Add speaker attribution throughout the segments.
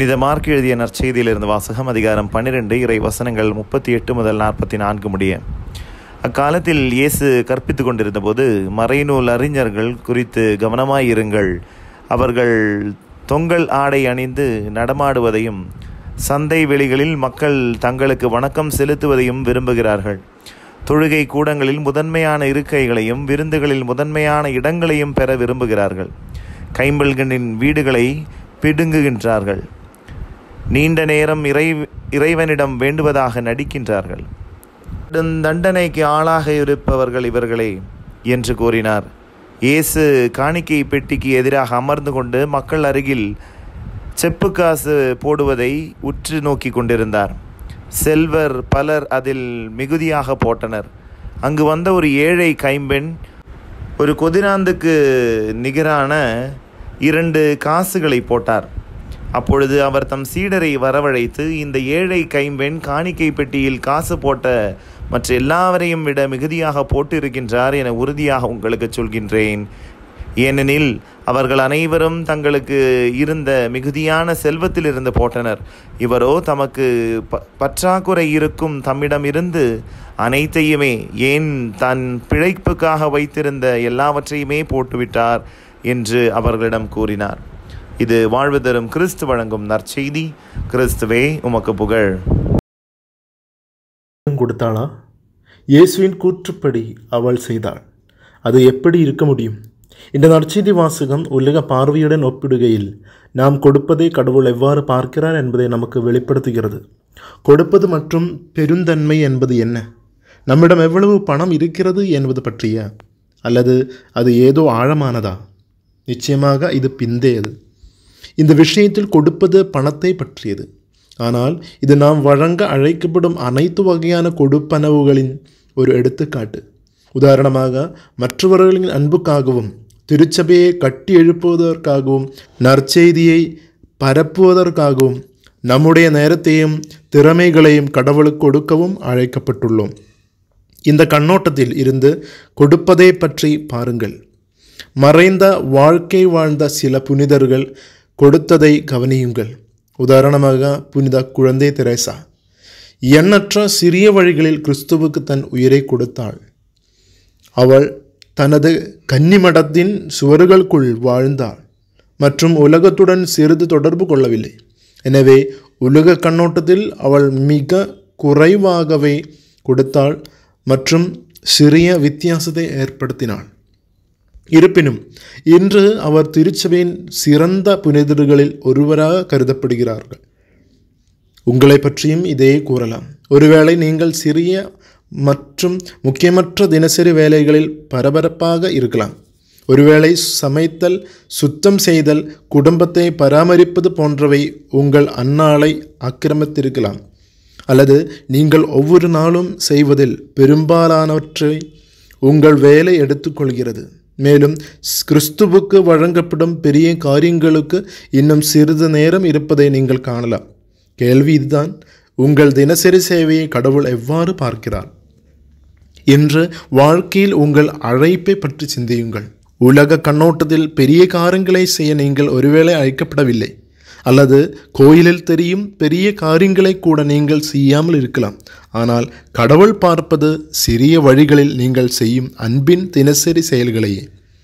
Speaker 1: புனித மார்க் எழுதிய நற்செய்தியிலிருந்து வாசகம் அதிகாரம் பன்னிரெண்டு இறை வசனங்கள் முப்பத்தி எட்டு முதல் நாற்பத்தி நான்கு முடிய அக்காலத்தில் இயேசு கற்பித்து கொண்டிருந்தபோது மறைநூல் அறிஞர்கள் குறித்து கவனமாயிருங்கள் அவர்கள் தொங்கல் ஆடை அணிந்து நடமாடுவதையும் சந்தை வெளிகளில் மக்கள் தங்களுக்கு வணக்கம் செலுத்துவதையும் விரும்புகிறார்கள் தொழுகை கூடங்களில் முதன்மையான இருக்கைகளையும் விருந்துகளில் முதன்மையான இடங்களையும் பெற விரும்புகிறார்கள் கைம்பல்களின் வீடுகளை பிடுங்குகின்றார்கள் நீண்ட நேரம் இறை இறைவனிடம் வேண்டுவதாக நடிக்கின்றார்கள் தண்டனைக்கு ஆளாக இருப்பவர்கள் இவர்களே என்று கூறினார் இயேசு காணிக்கை பெட்டிக்கு எதிராக அமர்ந்து கொண்டு மக்கள் அருகில் செப்பு காசு போடுவதை உற்று நோக்கி கொண்டிருந்தார் செல்வர் பலர் அதில் மிகுதியாக போட்டனர் அங்கு வந்த ஒரு ஏழை கைம்பெண் ஒரு கொதிராந்துக்கு நிகரான இரண்டு காசுகளை போட்டார் அப்பொழுது அவர் தம் சீடரை வரவழைத்து இந்த ஏழை கைம்பெண் காணிக்கை பெட்டியில் காசு போட்ட மற்ற எல்லாவரையும் விட மிகுதியாக போட்டிருக்கின்றார் என உறுதியாக உங்களுக்கு சொல்கின்றேன் ஏனெனில் அவர்கள் அனைவரும் தங்களுக்கு இருந்த மிகுதியான செல்வத்தில் இருந்து போட்டனர் இவரோ தமக்கு ப பற்றாக்குறை இருக்கும் தம்மிடம் இருந்து அனைத்தையுமே ஏன் தன் பிழைப்புக்காக வைத்திருந்த எல்லாவற்றையுமே போட்டுவிட்டார் என்று அவர்களிடம் கூறினார் இது வாழ்வு தரும் கிறிஸ்து வழங்கும் நற்செய்தி கிறிஸ்துவே உமக்கு புகழ்
Speaker 2: கொடுத்தாளா இயேசுவின் கூற்றுப்படி அவள் செய்தாள் அது எப்படி இருக்க முடியும் இந்த நற்செய்தி வாசகம் உலக பார்வையுடன் ஒப்பிடுகையில் நாம் கொடுப்பதை கடவுள் எவ்வாறு பார்க்கிறார் என்பதை நமக்கு வெளிப்படுத்துகிறது கொடுப்பது மற்றும் பெருந்தன்மை என்பது என்ன நம்மிடம் எவ்வளவு பணம் இருக்கிறது என்பது பற்றிய அல்லது அது ஏதோ ஆழமானதா நிச்சயமாக இது பிந்தையது இந்த விஷயத்தில் கொடுப்பது பணத்தை பற்றியது ஆனால் இது நாம் வழங்க அழைக்கப்படும் அனைத்து வகையான கொடுப்பனவுகளின் ஒரு எடுத்துக்காட்டு உதாரணமாக மற்றவர்களின் அன்புக்காகவும் திருச்சபையை கட்டி எழுப்புவதற்காகவும் நற்செய்தியை பரப்புவதற்காகவும் நம்முடைய நேரத்தையும் திறமைகளையும் கடவுளுக்கு கொடுக்கவும் அழைக்கப்பட்டுள்ளோம் இந்த கண்ணோட்டத்தில் இருந்து கொடுப்பதை பற்றி பாருங்கள் மறைந்த வாழ்க்கை வாழ்ந்த சில புனிதர்கள் கொடுத்ததை கவனியுங்கள் உதாரணமாக புனித குழந்தை தெரேசா எண்ணற்ற சிறிய வழிகளில் கிறிஸ்துவுக்கு தன் உயிரை கொடுத்தாள் அவள் தனது கன்னிமடத்தின் சுவர்களுக்குள் வாழ்ந்தாள் மற்றும் உலகத்துடன் சிறிது தொடர்பு கொள்ளவில்லை எனவே உலக கண்ணோட்டத்தில் அவள் மிக குறைவாகவே கொடுத்தாள் மற்றும் சிறிய வித்தியாசத்தை ஏற்படுத்தினாள் இருப்பினும் இன்று அவர் திருச்சபையின் சிறந்த புனிதர்களில் ஒருவராக கருதப்படுகிறார்கள் உங்களை பற்றியும் இதையே கூறலாம் ஒருவேளை நீங்கள் சிறிய மற்றும் முக்கியமற்ற தினசரி வேலைகளில் பரபரப்பாக இருக்கலாம் ஒருவேளை சமைத்தல் சுத்தம் செய்தல் குடும்பத்தை பராமரிப்பது போன்றவை உங்கள் அந்நாளை ஆக்கிரமித்திருக்கலாம் அல்லது நீங்கள் ஒவ்வொரு நாளும் செய்வதில் பெரும்பாலானவற்றை உங்கள் வேலை எடுத்துக்கொள்கிறது மேலும் கிறிஸ்துவுக்கு வழங்கப்படும் பெரிய காரியங்களுக்கு இன்னும் சிறிது நேரம் இருப்பதை நீங்கள் காணலாம் கேள்வி இதுதான் உங்கள் தினசரி சேவையை கடவுள் எவ்வாறு பார்க்கிறார் இன்று வாழ்க்கையில் உங்கள் அழைப்பை பற்றி சிந்தியுங்கள் உலக கண்ணோட்டத்தில் பெரிய காரியங்களை செய்ய நீங்கள் ஒருவேளை அழைக்கப்படவில்லை அல்லது கோயிலில் தெரியும் பெரிய காரியங்களை கூட நீங்கள் செய்யாமல் இருக்கலாம் ஆனால் கடவுள் பார்ப்பது சிறிய வழிகளில் நீங்கள் செய்யும் அன்பின் தினசரி செயல்களையே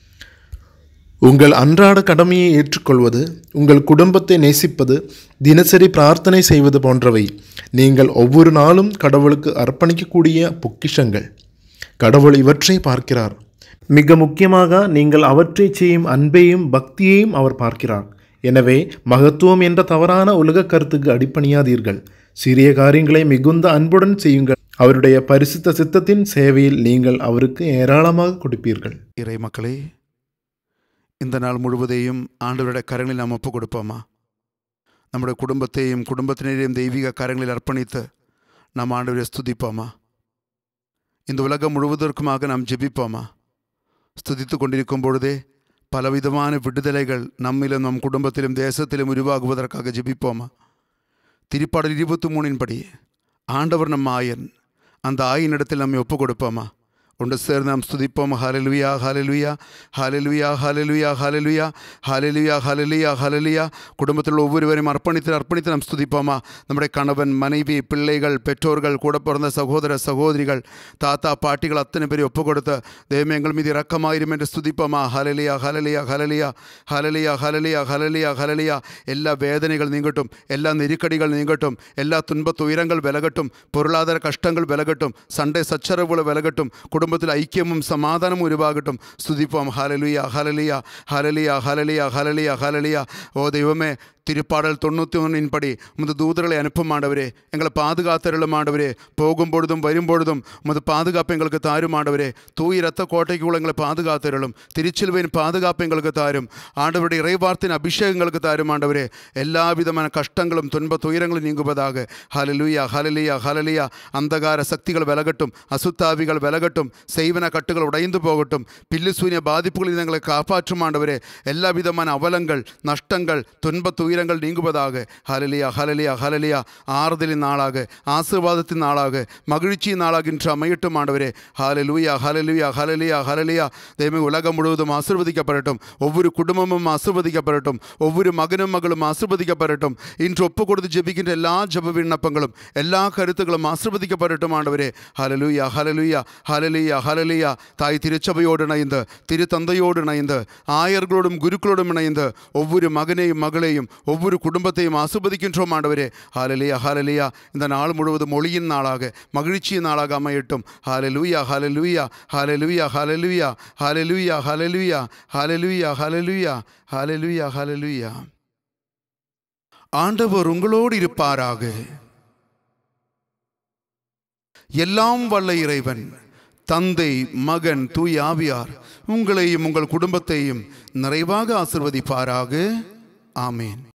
Speaker 2: உங்கள் அன்றாட கடமையை ஏற்றுக்கொள்வது உங்கள் குடும்பத்தை நேசிப்பது தினசரி பிரார்த்தனை செய்வது போன்றவை நீங்கள் ஒவ்வொரு நாளும் கடவுளுக்கு அர்ப்பணிக்கக்கூடிய பொக்கிஷங்கள் கடவுள் இவற்றை பார்க்கிறார் மிக முக்கியமாக நீங்கள் அவற்றை செய்யும் அன்பையும் பக்தியையும் அவர் பார்க்கிறார் எனவே மகத்துவம் என்ற தவறான உலக கருத்துக்கு அடிப்பணியாதீர்கள் சிறிய காரியங்களை மிகுந்த அன்புடன் செய்யுங்கள் அவருடைய பரிசுத்த சித்தத்தின் சேவையில் நீங்கள் அவருக்கு ஏராளமாக கொடுப்பீர்கள்
Speaker 3: இறை மக்களே இந்த நாள் முழுவதையும் ஆண்டவருடைய கரங்களில் நாம் ஒப்பு கொடுப்போமா நம்முடைய குடும்பத்தையும் குடும்பத்தினரையும் தெய்வீக கரங்களில் அர்ப்பணித்து நாம் ஆண்டவரை ஸ்துதிப்போமா இந்த உலகம் முழுவதற்குமாக நாம் ஜெபிப்போமா ஸ்துதித்து கொண்டிருக்கும் பொழுதே பலவிதமான விடுதலைகள் நம்மிலும் நம் குடும்பத்திலும் தேசத்திலும் உருவாகுவதற்காக ஜெபிப்போமா திருப்பாடல் இருபத்தி மூணின்படி ஆண்டவர் நம் ஆயன் அந்த ஆயினிடத்தில் நம்மை ஒப்பு கொடுப்போமா ஒன்று சேர்ந்து நாம் ஸ்துதிப்போம் ஹalleluya ஹalleluya ஹalleluya ஹalleluya ஹalleluya ஹalleluya ஹalleluya ஹalleluya குடும்பத்தில் ஒவ்வொருவரையும் அர்ப்பணித்து அர்ப்பணித்து நாம் ஸ்துதிப்போமா நம்முடைய கணவன் மனைவி பிள்ளைகள் பெற்றோர்கள் கூட பிறந்த சகோதர சகோதரிகள் தாத்தா பாட்டிகள் அத்தனை பேரை ஒப்பு கொடுத்த தெய்வம் எங்கள் மீது இரக்கமாயிரும் என்று ஸ்துதிப்போமா ஹalleluya ஹalleluya ஹalleluya ஹalleluya ஹalleluya ஹalleluya ஹalleluya எல்லா வேதனைகள் நீங்கட்டும் எல்லா நெருக்கடிகள் நீங்கட்டும் எல்லா துன்ப துயரங்கள் விலகட்டும் பொருளாதார கஷ்டங்கள் விலகட்டும் சண்டை சச்சரவுகள் விலகட்டும் குடும்பத்தில் ஐக்கியமும் சமாதானமும் உருவாகட்டும் ஸ்துதிப்போம் ஹalleluya ஹalleluya ஹalleluya ஹalleluya ஹalleluya ஹalleluya ஓ தெய்வமே திருப்பாடல் தொண்ணூற்றி ஒன்றின் படி உமது தூதர்களை அனுப்பும் ஆண்டவரே எங்களை பாதுகாத்தருளும் ஆண்டவரே போகும் பொழுதும் வரும் பொழுதும் உமது பாதுகாப்பு எங்களுக்கு தாரும் ஆண்டவரே தூய் ரத்த கோட்டைக்குள்ள எங்களை பாதுகாத்தருளும் திருச்சிலுவையின் பாதுகாப்பு எங்களுக்கு தாரும் ஆண்டவருடைய இறைவார்த்தின் அபிஷேகங்களுக்கு தாரும் ஆண்டவரே எல்லா விதமான கஷ்டங்களும் துன்ப துயரங்களும் நீங்குவதாக ஹalleluya ஹalleluya ஹalleluya அந்தகார சக்திகள் விலகட்டும் அசுத்தாவிகள் விலகட்டும் செய்வன கட்டுகள் உடைந்து போகட்டும் பில்லு சூரிய பாதிப்புகளில் எங்களை காப்பாற்றும் ஆண்டவரே எல்லா விதமான அவலங்கள் நஷ்டங்கள் துன்ப துயரங்கள் நீங்குவதாக ஹலலியா ஹலலியா ஹலலியா ஆறுதலின் நாளாக ஆசீர்வாதத்தின் நாளாக மகிழ்ச்சியின் நாளாக இன்று அமையட்டும் ஆண்டவரே ஹalleluya ஹalleluya ஹalleluya ஹalleluya தெய்வமே உலகம் முழுவதும் ஆசீர்வதிக்கப்படட்டும் ஒவ்வொரு குடும்பமும் ஆசீர்வதிக்கப்படட்டும் ஒவ்வொரு மகனும் மகளும் ஆசீர்வதிக்கப்படட்டும் இன்று ஒப்பு கொடுத்து ஜெபிக்கின்ற எல்லா ஜெப விண்ணப்பங்களும் எல்லா கருத்துக்களும் ஆசீர்வதிக்கப்படட்டும் ஆண்டவரே ஹalleluya ஹalleluya ஹalleluya ஹalleluya தாய் திருச்சபையோடு இணைந்து திருத்தந்தையோடு இணைந்து ஆயர்களோடும் குருக்களோடும் இணைந்து ஒவ்வொரு மகனையும் மகளையும் ஒவ்வொரு குடும்பத்தையும் ஆசிர்வதிக்கின்றோம் ஆண்டவரே ஹalleluya ஹalleluya இந்த நாள் முழுவதும் ஒளியின் நாளாக மகிழ்ச்சியின் நாளாக அமையட்டும் ஹalleluya ஹalleluya ஹalleluya ஹalleluya ஹalleluya ஹalleluya ஹalleluya ஹalleluya ஹalleluya ஹalleluya ஆண்டவர் உங்களோடு இருப்பாராக எல்லாம் வல்ல இறைவன் தந்தை மகன் தூய் ஆவியார் உங்களையும் உங்கள் குடும்பத்தையும் நிறைவாக ஆசிர்வதிப்பாராக ஆமேன்